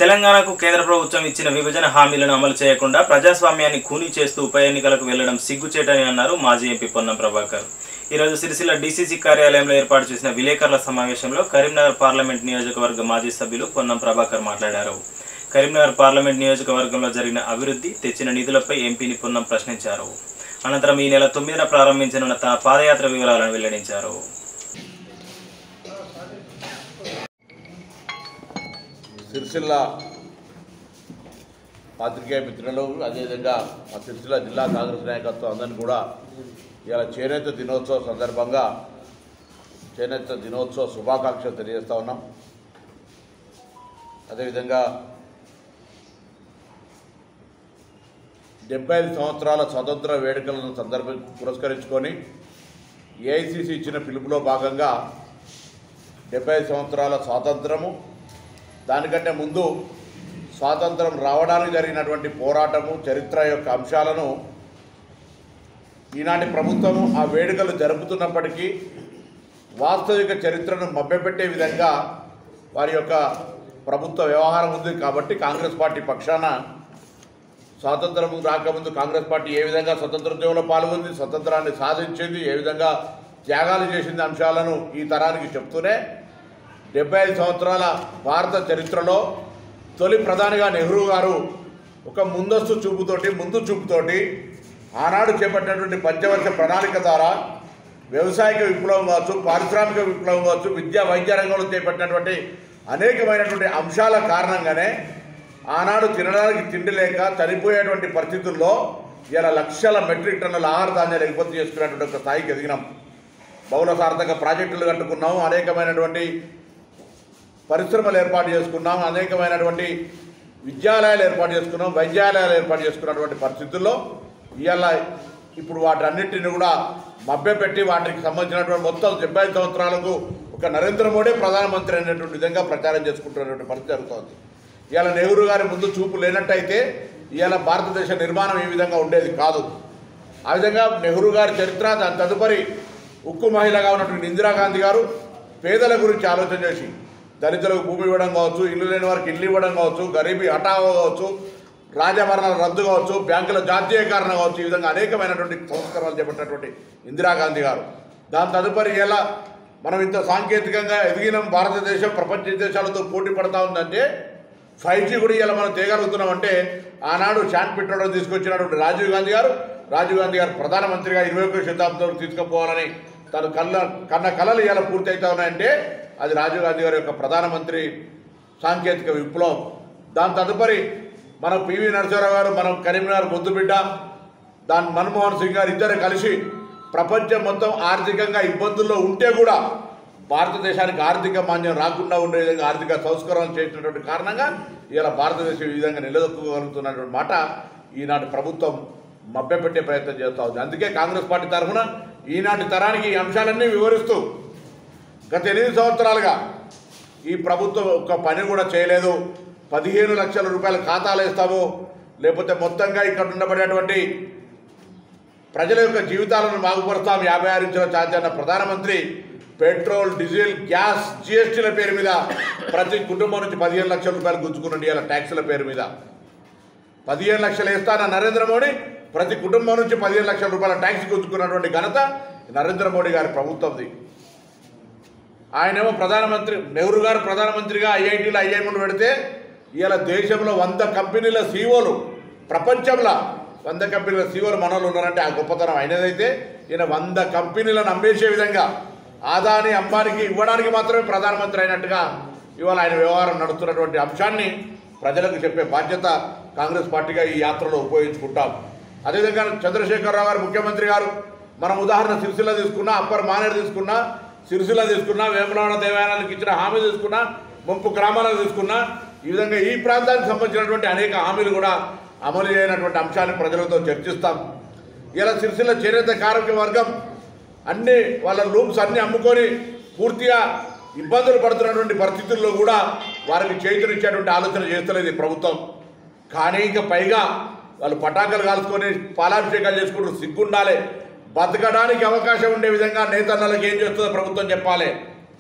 తెలంగాణకు కేంద్ర ప్రభుత్వం ఇచ్చిన విభజన హామీలను అమలు చేయకుండా ప్రజాస్వామ్యాన్ని ఖూనీ చేస్తూ ఉప ఎన్నికలకు వెళ్లడం సిగ్గుచేటని అన్నారు మాజీ ఎంపీ పొన్నం ప్రభాకర్ ఈరోజు సిరిసిల్ల డీసీసీ కార్యాలయంలో ఏర్పాటు చేసిన విలేకరుల సమావేశంలో కరీంనగర్ పార్లమెంట్ నియోజకవర్గ మాజీ సభ్యులు పొన్నం ప్రభాకర్ మాట్లాడారు కరీంనగర్ పార్లమెంట్ నియోజకవర్గంలో జరిగిన అభివృద్ధి తెచ్చిన నిధులపై ఎంపీని పొన్నం ప్రశ్నించారు అనంతరం ఈ నెల తొమ్మిదిన ప్రారంభించనున్న తన పాదయాత్ర వివరాలను వెల్లడించారు సిరిసిల్ల పాత్రికేయ మిత్రులు అదేవిధంగా మా సిరిసిల్ల జిల్లా కాంగ్రెస్ నాయకత్వం అందరినీ కూడా ఇలా చేనేత దినోత్సవ సందర్భంగా చేనేత దినోత్సవ శుభాకాంక్షలు తెలియజేస్తా ఉన్నాం అదేవిధంగా డెబ్బై ఐదు సంవత్సరాల స్వతంత్ర వేడుకలను సందర్భం పురస్కరించుకొని ఏఐసిసి ఇచ్చిన పిలుపులో భాగంగా డెబ్బై ఐదు సంవత్సరాల స్వాతంత్రము దానికంటే ముందు స్వాతంత్రం రావడానికి జరిగినటువంటి పోరాటము చరిత్ర యొక్క అంశాలను ఈనాటి ప్రభుత్వము ఆ వేడుకలు జరుపుతున్నప్పటికీ వాస్తవిక చరిత్రను మభ్యపెట్టే విధంగా వారి యొక్క ప్రభుత్వ వ్యవహారం ఉంది కాబట్టి కాంగ్రెస్ పార్టీ పక్షాన స్వాతంత్రం రాకముందు కాంగ్రెస్ పార్టీ ఏ విధంగా స్వతంత్రోద్యమంలో పాల్గొంది స్వతంత్రాన్ని సాధించింది ఏ విధంగా త్యాగాలు చేసింది అంశాలను ఈ తరానికి చెప్తూనే డెబ్బై ఐదు సంవత్సరాల భారత చరిత్రలో తొలి ప్రధానిగా నెహ్రూ గారు ఒక ముందస్తు చూపుతోటి ముందు చూపుతోటి ఆనాడు చేపట్టినటువంటి పంచవర్ష ప్రణాళిక ద్వారా వ్యవసాయక విప్లవం కావచ్చు పారిశ్రామిక విప్లవం కావచ్చు విద్యా వైద్య రంగంలో చేపట్టినటువంటి అనేకమైనటువంటి అంశాల కారణంగానే ఆనాడు తినడానికి తిండి లేక చనిపోయేటువంటి పరిస్థితుల్లో ఇలా లక్షల మెట్రిక్ టన్నుల ఆహార ధాన్యాలు ఎగుమతి చేసుకునేటువంటి ఒక స్థాయికి ఎదిగినాం బహుళ సార్థక ప్రాజెక్టులు కట్టుకున్నాం అనేకమైనటువంటి పరిశ్రమలు ఏర్పాటు చేసుకున్నాం అనేకమైనటువంటి విద్యాలయాలు ఏర్పాటు చేసుకున్నాం వైద్యాలయాలు ఏర్పాటు చేసుకున్నటువంటి పరిస్థితుల్లో ఇవాళ ఇప్పుడు వాటన్నిటిని కూడా మభ్యపెట్టి వాటికి సంబంధించినటువంటి మొత్తం డెబ్బై ఐదు సంవత్సరాలకు ఒక నరేంద్ర మోడీ ప్రధానమంత్రి అనేటువంటి విధంగా ప్రచారం చేసుకుంటున్నటువంటి పరిస్థితి జరుగుతోంది ఇవాళ నెహ్రూ గారి ముందు చూపు లేనట్టయితే ఇవాళ భారతదేశ నిర్మాణం ఈ విధంగా ఉండేది కాదు ఆ విధంగా నెహ్రూ గారి చరిత్ర దాని తదుపరి ఉక్కు మహిళగా ఉన్నటువంటి ఇందిరాగాంధీ గారు పేదల గురించి ఆలోచన చేసి దళితులకు భూమి ఇవ్వడం కావచ్చు ఇల్లు లేని వారికి ఇల్లు ఇవ్వడం కావచ్చు గరీబీ హఠావో కావచ్చు రాజభరణాల రద్దు కావచ్చు బ్యాంకుల జాతీయకరణ కావచ్చు ఈ విధంగా అనేకమైనటువంటి సంస్కరణలు చేపట్టినటువంటి ఇందిరాగాంధీ గారు దాని తదుపరి ఎలా మనం ఇంత సాంకేతికంగా ఎదిగిన భారతదేశం ప్రపంచ దేశాలతో పోటీ పడతా ఉందంటే ఫైవ్ జీ కూడా ఇలా మనం తేగలుగుతున్నామంటే ఆనాడు శాంట్ పెట్రోల్ తీసుకొచ్చినటువంటి రాజీవ్ గాంధీ గారు రాజీవ్ గాంధీ గారు ప్రధానమంత్రిగా ఇరవై ఒక్క శతాబ్దంలో తీసుకుపోవాలని తను కళ్ళ కన్న కళలు ఇలా పూర్తి అవుతా ఉన్నాయంటే అది రాజీవ్ గాంధీ గారి యొక్క ప్రధానమంత్రి సాంకేతిక విప్లవం దాని తదుపరి మన పివి నరసింహారావు గారు మనం కరీంనగర్ ముద్దుబిడ్డ దాని మన్మోహన్ సింగ్ గారు ఇద్దరు కలిసి ప్రపంచం మొత్తం ఆర్థికంగా ఇబ్బందుల్లో ఉంటే కూడా భారతదేశానికి ఆర్థిక మాన్యం రాకుండా ఉండే విధంగా ఆర్థిక సంస్కరణలు చేసినటువంటి కారణంగా ఇలా భారతదేశం ఈ విధంగా నిలదొక్కగలుగుతున్నటువంటి మాట ఈనాటి ప్రభుత్వం మభ్యపెట్టే ప్రయత్నం చేస్తూ ఉంది అందుకే కాంగ్రెస్ పార్టీ తరఫున ఈనాటి తరానికి ఈ అంశాలన్నీ వివరిస్తూ గత ఎనిమిది సంవత్సరాలుగా ఈ ప్రభుత్వం ఒక్క పని కూడా చేయలేదు పదిహేను లక్షల రూపాయల ఖాతాలు వేస్తాము లేకపోతే మొత్తంగా ఇక్కడ ఉండబడేటువంటి ప్రజల యొక్క జీవితాలను బాగుపరుస్తాం యాభై ఆరు ఇంచుల ఛార్జ్ అన్న ప్రధానమంత్రి పెట్రోల్ డీజిల్ గ్యాస్ జిఎస్టీల పేరు మీద ప్రతి కుటుంబం నుంచి పదిహేను లక్షల రూపాయలు గుంజుకునండి ఇలా ట్యాక్సుల పేరు మీద పదిహేను లక్షలు వేస్తాన నరేంద్ర మోడీ ప్రతి కుటుంబం నుంచి పదిహేను లక్షల రూపాయల ట్యాక్స్ గుంజుకున్నటువంటి ఘనత నరేంద్ర మోడీ గారి ప్రభుత్వంది ఆయనేమో ప్రధానమంత్రి నెహ్రూ గారు ప్రధానమంత్రిగా ఐఐటీలు ఐఐఎంలు పెడితే ఇవాళ దేశంలో వంద కంపెనీల సీఓలు ప్రపంచంలో వంద కంపెనీల సీఓలు మనలో ఉన్నారంటే ఆ గొప్పతనం అయినదైతే ఈయన వంద కంపెనీలను అమ్మేసే విధంగా ఆదాని అంబానికి ఇవ్వడానికి మాత్రమే ప్రధానమంత్రి అయినట్టుగా ఇవాళ ఆయన వ్యవహారం నడుస్తున్నటువంటి అంశాన్ని ప్రజలకు చెప్పే బాధ్యత కాంగ్రెస్ పార్టీగా ఈ యాత్రలో ఉపయోగించుకుంటాం అదేవిధంగా చంద్రశేఖరరావు గారు ముఖ్యమంత్రి గారు మనం ఉదాహరణ సిరిసిల్ల తీసుకున్నా అప్పర్ మానేరు తీసుకున్నా సిరిసిల్ల తీసుకున్నా వేములవాడ దేవాలయానికి ఇచ్చిన హామీ తీసుకున్నా ముంపు గ్రామాలకు తీసుకున్నా ఈ విధంగా ఈ ప్రాంతానికి సంబంధించినటువంటి అనేక హామీలు కూడా అమలు చేయనటువంటి అంశాన్ని ప్రజలతో చర్చిస్తాం ఇలా సిరిసిల్ల చేనేత కార్మిక వర్గం అన్ని వాళ్ళ లూమ్స్ అన్ని అమ్ముకొని పూర్తిగా ఇబ్బందులు పడుతున్నటువంటి పరిస్థితుల్లో కూడా వారికి చేతునిచ్చేటువంటి ఆలోచన చేస్తలేదు ఈ ప్రభుత్వం కానీ ఇంకా పైగా వాళ్ళు పటాకులు కాల్చుకొని పాలాభిషేకాలు చేసుకుంటూ సిగ్గుండాలి బతకడానికి అవకాశం ఉండే విధంగా నేతన్నలకు ఏం చేస్తుందో ప్రభుత్వం చెప్పాలి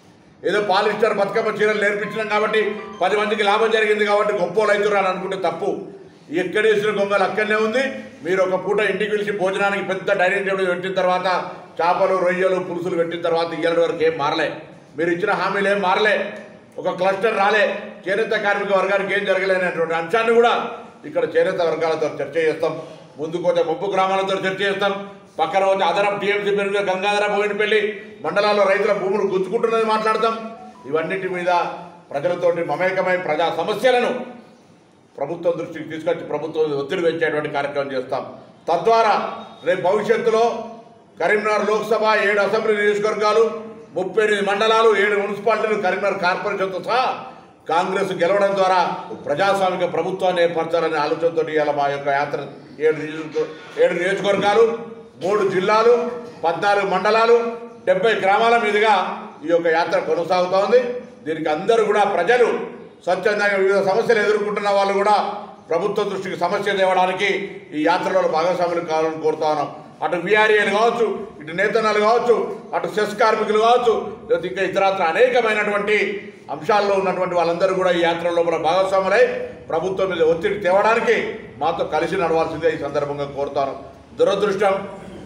ఏదో పాలిస్టర్ బతుకమ్మ చీరలు నేర్పించినాం కాబట్టి పది మందికి లాభం జరిగింది కాబట్టి గొప్ప రైతులు అని అనుకుంటే తప్పు ఎక్కడేసిన గొంగలు అక్కడనే ఉంది మీరు ఒక పూట ఇంటికి పిలిచి భోజనానికి పెద్ద డైనింగ్ టేబుల్ పెట్టిన తర్వాత చేపలు రొయ్యలు పులుసులు పెట్టిన తర్వాత ఇయ్యాల వరకు ఏం మారలే మీరు ఇచ్చిన హామీలు ఏం మారలే ఒక క్లస్టర్ రాలే చేనేత కార్మిక వర్గానికి ఏం జరగలేనటువంటి అంశాన్ని కూడా ఇక్కడ చేనేత వర్గాలతో చర్చ చేస్తాం ముందుకు పోతే ముప్పు గ్రామాలతో చర్చ చేస్తాం పక్కన పోతే అదనం టీఎంసీ పెరుగు గంగాధర బోయినపల్లి మండలాల్లో రైతుల భూములు గుంజుకుంటున్నది మాట్లాడతాం ఇవన్నిటి మీద ప్రజలతోటి మమేకమై ప్రజా సమస్యలను ప్రభుత్వం దృష్టికి తీసుకొచ్చి ప్రభుత్వం ఒత్తిడి పెంచేటువంటి కార్యక్రమం చేస్తాం తద్వారా రేపు భవిష్యత్తులో కరీంనగర్ లోక్సభ ఏడు అసెంబ్లీ నియోజకవర్గాలు ముప్పై ఎనిమిది మండలాలు ఏడు మున్సిపాలిటీలు కరీంనగర్ కార్పొరేషన్తో సహా కాంగ్రెస్ గెలవడం ద్వారా ప్రజాస్వామిక ప్రభుత్వాన్ని ఏర్పరచాలనే ఆలోచనతో ఇవాళ మా యొక్క యాత్ర ఏడు నియోజక ఏడు నియోజకవర్గాలు మూడు జిల్లాలు పద్నాలుగు మండలాలు డెబ్బై గ్రామాల మీదుగా ఈ యొక్క యాత్ర కొనసాగుతూ ఉంది దీనికి అందరూ కూడా ప్రజలు స్వచ్ఛందంగా వివిధ సమస్యలు ఎదుర్కొంటున్న వాళ్ళు కూడా ప్రభుత్వ దృష్టికి సమస్య తేవడానికి ఈ యాత్రలో భాగస్వాములు కావాలని కోరుతా ఉన్నాం అటు విఆర్ఏలు కావచ్చు ఇటు నేతనాలు కావచ్చు అటు సెస్ కార్మికులు కావచ్చు లేదా ఇంకా ఇతరత్ర అనేకమైనటువంటి అంశాల్లో ఉన్నటువంటి వాళ్ళందరూ కూడా ఈ యాత్రలో మన భాగస్వాములై ప్రభుత్వం మీద ఒత్తిడి తేవడానికి మాతో కలిసి నడవాల్సిందే ఈ సందర్భంగా కోరుతాను దురదృష్టం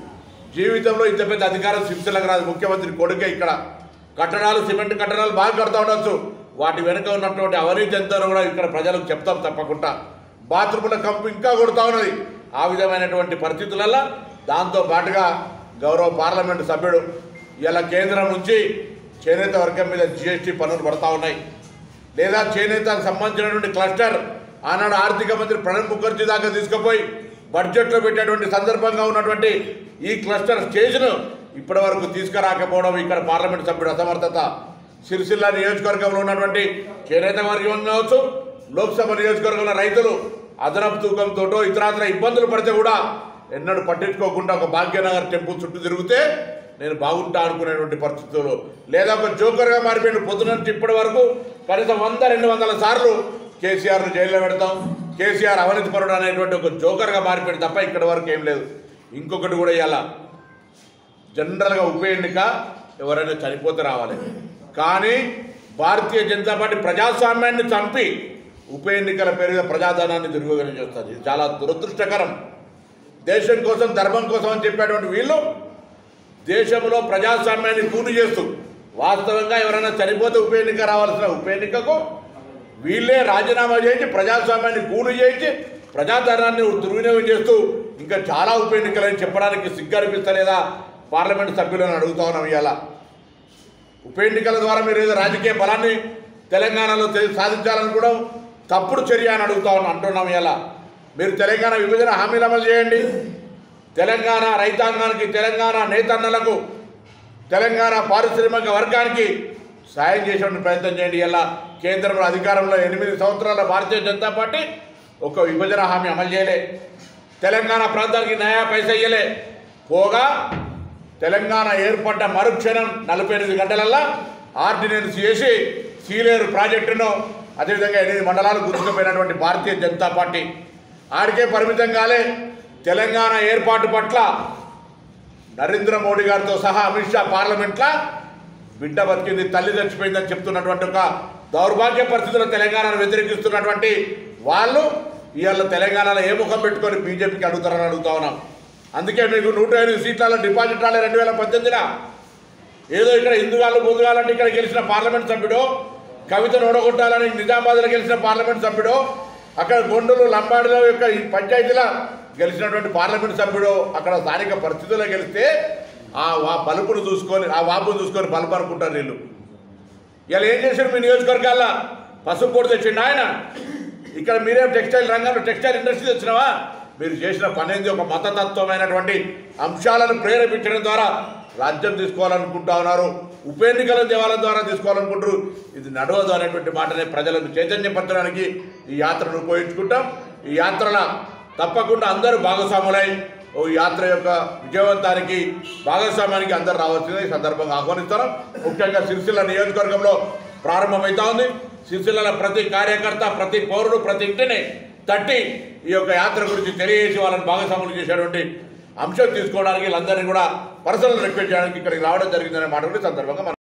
జీవితంలో ఇంత పెద్ద అధికారం సిరిసిల్లకు రాదు ముఖ్యమంత్రి కొడుకే ఇక్కడ కట్టడాలు సిమెంట్ కట్టడాలు బాగా కడతా ఉండొచ్చు వాటి వెనుక ఉన్నటువంటి అవినీతి ఎంతో కూడా ఇక్కడ ప్రజలకు చెప్తాం తప్పకుండా బాత్రూముల కంపు ఇంకా కొడుతా ఉన్నది ఆ విధమైనటువంటి పరిస్థితులలో దాంతో పాటుగా గౌరవ పార్లమెంటు సభ్యుడు ఇలా కేంద్రం నుంచి చేనేత వర్గం మీద జిఎస్టీ పన్నులు పడతా ఉన్నాయి లేదా చేనేతకు సంబంధించినటువంటి క్లస్టర్ ఆనాడు ఆర్థిక మంత్రి ప్రణబ్ ముఖర్జీ దాకా తీసుకుపోయి బడ్జెట్లో పెట్టేటువంటి సందర్భంగా ఉన్నటువంటి ఈ క్లస్టర్ స్టేజ్ను ఇప్పటి వరకు తీసుకురాకపోవడం ఇక్కడ పార్లమెంట్ సభ్యుడు అసమర్థత సిరిసిల్ల నియోజకవర్గంలో ఉన్నటువంటి చేనేత వర్గం కావచ్చు లోక్సభ నియోజకవర్గంలో రైతులు అదనపు తూకంతోటో ఇతరాతర ఇబ్బందులు పడితే కూడా ఎన్నడూ పట్టించుకోకుండా ఒక భాగ్యనగర్ టెంపుల్ చుట్టూ తిరిగితే నేను బాగుంటా అనుకునేటువంటి పరిస్థితులు లేదా ఒక జోకర్గా మారిపోయిన పొద్దున నుంచి ఇప్పటి వరకు కనీసం వంద రెండు వందల సార్లు కేసీఆర్ను జైల్లో పెడతాం కేసీఆర్ అవినీతి పరుడు అనేటువంటి ఒక జోకర్గా మారిపోయింది తప్ప ఇక్కడి వరకు ఏం లేదు ఇంకొకటి కూడా ఇవాళ జనరల్గా ఉప ఎన్నిక ఎవరైనా చనిపోతే రావాలి కానీ భారతీయ జనతా పార్టీ ప్రజాస్వామ్యాన్ని చంపి ఉప ఎన్నికల పేరుగా ప్రజాధనాన్ని దుర్వినియోగం చేస్తుంది ఇది చాలా దురదృష్టకరం దేశం కోసం ధర్మం కోసం అని చెప్పేటువంటి వీళ్ళు దేశంలో ప్రజాస్వామ్యాన్ని పూర్తి చేస్తూ వాస్తవంగా ఎవరైనా చనిపోతే ఉప ఎన్నిక రావాల్సిన ఉప ఎన్నికకు వీళ్ళే రాజీనామా చేయించి ప్రజాస్వామ్యాన్ని కూలు చేయించి ప్రజాధనాన్ని దుర్వినియోగం చేస్తూ ఇంకా చాలా ఉప ఎన్నికలని చెప్పడానికి సిగ్గు అనిపిస్తలేదా పార్లమెంట్ సభ్యులను అడుగుతా ఉన్నాం ఇవాళ ఉప ఎన్నికల ద్వారా మీరు ఏదో రాజకీయ బలాన్ని తెలంగాణలో తె- సాధించాలనుకోవడం తప్పుడు చర్య అని అడుగుతా ఉన్నాం అంటున్నాం ఇలా మీరు తెలంగాణ విభజన హామీలు అమలు చేయండి తెలంగాణ రైతాంగానికి తెలంగాణ నేతన్నలకు తెలంగాణ పారిశ్రామిక వర్గానికి సాయం చేసేటువంటి ప్రయత్నం చేయండి ఇలా కేంద్రంలో అధికారంలో ఎనిమిది సంవత్సరాల భారతీయ జనతా పార్టీ ఒక విభజన హామీ అమలు చేయలే తెలంగాణ ప్రాంతానికి నయా పైసా ఇయ్యలే పోగా తెలంగాణ ఏర్పడ్డ మరుక్షణం నలభై ఎనిమిది గంటలల్లా ఆర్డినెన్స్ చేసి సీలేరు ప్రాజెక్టును అదేవిధంగా ఎనిమిది మండలాలు గుర్తుకుపోయినటువంటి భారతీయ జనతా పార్టీ ఆడికే పరిమితం కాలే తెలంగాణ ఏర్పాటు పట్ల నరేంద్ర మోడీ గారితో సహా అమిత్ షా పార్లమెంట్లో బిడ్డ బతికింది తల్లి చచ్చిపోయిందని చెప్తున్నటువంటి ఒక దౌర్భాగ్య పరిస్థితుల్లో తెలంగాణను వ్యతిరేకిస్తున్నటువంటి వాళ్ళు ఇవాళ తెలంగాణలో ఏ ముఖం పెట్టుకొని బీజేపీకి అడుగుతారని అడుగుతా ఉన్నాం అందుకే మీకు నూట ఎనిమిది సీట్లలో డిపాజిట్ రాలే రెండు వేల పద్దెనిమిదిలో ఏదో ఇక్కడ హిందుగాళ్ళు బొందుగాలంటే ఇక్కడ గెలిచిన పార్లమెంట్ సభ్యుడు కవితను ఓడగొట్టాలని నిజామాబాద్లో గెలిచిన పార్లమెంట్ సభ్యుడు అక్కడ గొండులు లంబాడిలో యొక్క ఈ పంచాయతీల గెలిచినటువంటి పార్లమెంట్ సభ్యుడు అక్కడ స్థానిక పరిస్థితుల్లో గెలిస్తే ఆ వా- బలుపును చూసుకొని ఆ వాపును చూసుకొని బలుపు అనుకుంటారు వీళ్ళు ఇలా ఏం చేశారు మీ నియోజకవర్గాల్లో పసుపు పొడి తెచ్చిండు ఆయన ఇక్కడ మీరేం టెక్స్టైల్ రంగంలో టెక్స్టైల్ ఇండస్ట్రీ తెచ్చినావా మీరు చేసిన పని ఏంది ఒక మతతత్వమైనటువంటి అంశాలను ప్రేరేపించడం ద్వారా రాజ్యం తీసుకోవాలనుకుంటా ఉన్నారు ఉప ఎన్నికల దేవాలయం ద్వారా తీసుకోవాలనుకుంటారు ఇది నడవదు అనేటువంటి మాటనే ప్రజలను చైతన్యపరచడానికి ఈ యాత్రను ఉపయోగించుకుంటాం ఈ యాత్రల తప్పకుండా అందరూ భాగస్వాములై ఓ యాత్ర యొక్క విజయవంతానికి భాగస్వామ్యానికి అందరూ రావాల్సిందే ఈ సందర్భంగా ఆహ్వానిస్తారు ముఖ్యంగా సిరిసిల్ల నియోజకవర్గంలో ప్రారంభమవుతా ఉంది సిరిసిల్ల ప్రతి కార్యకర్త ప్రతి పౌరుడు ప్రతి ఇంటిని తట్టి ఈ యొక్క యాత్ర గురించి తెలియజేసి వాళ్ళని భాగస్వాములు చేసేటువంటి అంశం తీసుకోవడానికి వీళ్ళందరినీ కూడా పర్సనల్ రిక్వెస్ట్ చేయడానికి ఇక్కడికి రావడం జరిగిందనే మాట కూడా ఈ సందర్భంగా మనం